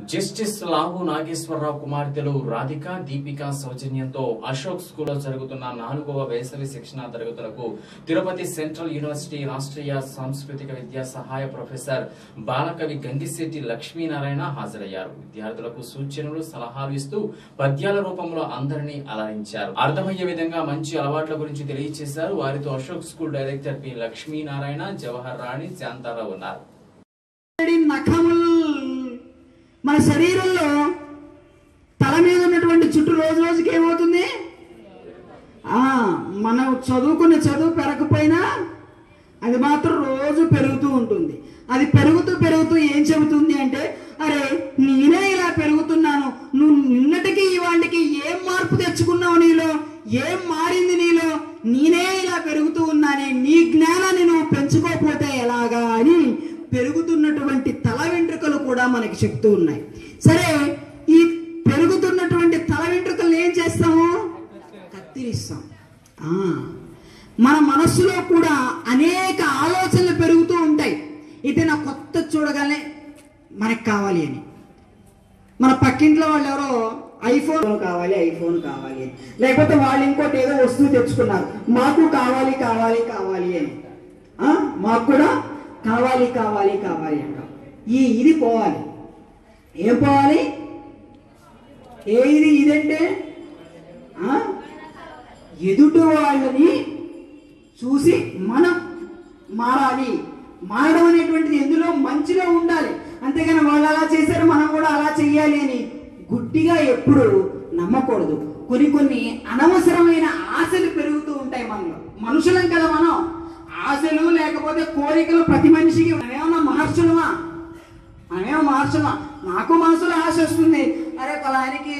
Justice లావు నాగేశ్వరరావు కుమార్తెలు రాధిక దీపిక సౌజన్యంతో అశోక్ స్కూల్లో జరుగుతున్న నాలుగవ వేసవి శిక్షణ తరగతులకు తిరుపతి సెంట్రల్ యూనివర్సిటీ రాష్ట్రీయ సాంస్కృతిక విద్యా సహాయ ప్రొఫెసర్ బాలకవి గంగిశెట్టి లక్ష్మీనారాయణ హాజరయ్యారు విద్యార్థులకు సూచనలు సలహాలు ఇస్తూ పద్యాల రూపంలో అందరినీ అలరించారు అర్థమయ్యే విధంగా మంచి అలవాట్ల గురించి తెలియజేశారు వారితో Ashok school director P Lakshminarayana Jawahar Rani Shantarao ఉన్నారు ఈ నఖములు మన శరీరంలో తల మీద ఉన్నటువంటి చుట్టూ రోజు రోజుకి ఏమవుతుంది ఆ, మనం చదువుకున్న చదువు పెరగకపోయినా అది మాత్రం రోజు పెరుగుతూ ఉంటుంది అది పెరుగుతూ పెరుగుతూ ఏం చెబుతుంది అంటే అరే నేనే ఇలా పెరుగుతున్నాను నువ్వు నిన్నటికి ఇవాళకి ఏం మార్పు తెచ్చుకున్నావు నీలో ఏం మారింది నీలో నేనే ఇలా పెరుగుతూ ఉన్నానే నీ జ్ఞానాన్ని నువ్వు పెంచుకోకపోతే ఎలాగా అని పెరుగుతున్నటువంటి తల వెంట్రుకలు కూడా మనకి చెప్తూ ఉన్నాయి సరే ఈ పెరుగుతున్నటువంటి తల వెంట్రుకలు ఏం చేస్తాము కత్తిరిస్తాం ఆ, మన మనస్సులో కూడా అనేక ఆలోచనలు పెరుగుతూ ఉంటాయి ఇది నా కొత్త చూడగానే మనకు కావాలి అని మన పక్కింట్లో వాళ్ళు ఎవరో ఐఫోన్ కావాలి ఐఫోన్ కావాలి అని లేకపోతే వాళ్ళు ఇంకోటి ఏదో వస్తువు తెచ్చుకున్నారు మాకు కావాలి కావాలి కావాలి అని ఆ, మాకు కూడా కావాలి కావాలి కావాలి అంట ఈ ఇది పోవాలి ఏం పోవాలి ఏ ఇది ఇదంటే ఆ? ఎదుటి వాళ్ళని చూసి మనం మారాలి మారడం అనేటువంటిది ఎందులో మంచిలో ఉండాలి అంతేగాని వాళ్ళు అలా చేశారు మనం కూడా అలా చెయ్యాలి అని గుడ్డిగా ఎప్పుడు నమ్మకూడదు కొన్ని కొన్ని అనవసరమైన ఆశలు పెరుగుతూ ఉంటాయి మనలో మనుషులం కదా మనం ఆశలు లేకపోతే కోరికలు ప్రతి మనిషికి మనమేమన్నా మహర్షులమా మనమేమో మహర్షులమా నాకు మనసులో ఆశ వస్తుంది అరే పలానికి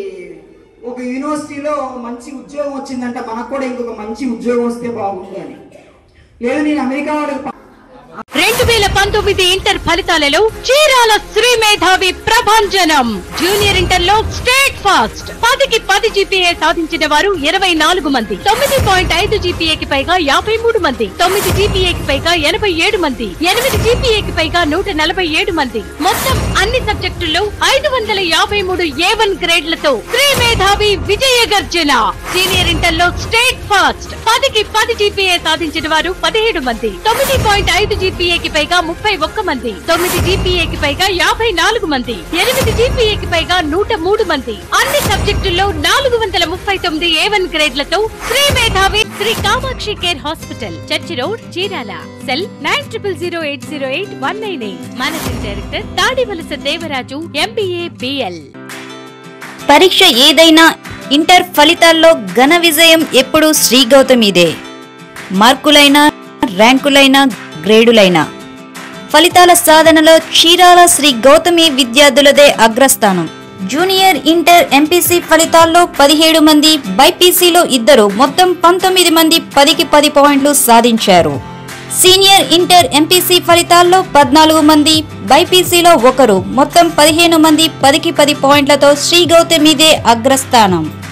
ఒక యూనివర్సిటీలో మంచి ఉద్యోగం వచ్చిందంట మనకు కూడా ఇంకొక మంచి ఉద్యోగం వస్తే బాగుంది అని లేదు నేను అమెరికా వాడికి రెండు వేల పంతొమ్మిది ఇంటర్ ఫలితాలలో చీరాల శ్రీ మేధావి ప్రభంజనం జూనియర్ ఇంటర్ లో స్టేట్ ఫాస్ట్ పదికి పది జీపీఏ సాధించిన వారు ఇరవై నాలుగు మంది తొమ్మిది పాయింట్ ఐదు జీపీఏకి పైగా యాభై మూడు మంది తొమ్మిది జీపీఏకి పైగా ఎనభై ఏడు మంది ఎనిమిది జీపీఏకి పైగా నూట నలభై ఏడు మంది మొత్తం అన్ని సబ్జెక్టుల్లో ఐదు వందల యాభై మూడు ఏ వన్ గ్రేడ్లతో శ్రీ మేధావి విజయ గర్జన సీనియర్ ఇంటర్ లో స్టేట్ ఫాస్ట్ పదికి పది జీపీఏ సాధించిన వారు పదిహేడు మంది తొమ్మిది పాయింట్ ఐదు జీపీఏకి పైగా ముప్పై ఒక్క మంది తొమ్మిది జీపీఏకి పైగా యాభై నాలుగు మంది ఎనిమిది జీపీఏకి పైగా నూట మూడు మంది అన్ని సబ్జెక్టుల్లో నాలుగు వందల ముప్పై తొమ్మిది ఏ వన్ గ్రేడ్లతో Sri Medhavi Sri Kamakshi care hospital church road Chirala cell nine triple zero eight zero eight one nine eight managing director Tadivalasa Devaraju MBA BL పరీక్ష ఏదైనా ఇంటర్ ఫలితాల్లో ఘన విజయం ఎప్పుడూ శ్రీ గౌతమిదే మార్కులైనా ర్యాంకులైనా గ్రేడులైనా ఫలితాల సాధనలో చీరాల శ్రీ గౌతమి విద్యార్థులదే అగ్రస్థానం జూనియర్ ఇంటర్ ఎంపీసీ ఫలితాల్లో పదిహేడు మంది బైపీసీలో ఇద్దరు మొత్తం పంతొమ్మిది మంది పదికి పది పాయింట్లు సాధించారు సీనియర్ ఇంటర్ ఎంపీసీ ఫలితాల్లో పద్నాలుగు మంది బైపీసీలో ఒకరు మొత్తం పదిహేను మంది పదికి పది పాయింట్లతో శ్రీ గౌతమిదే అగ్రస్థానం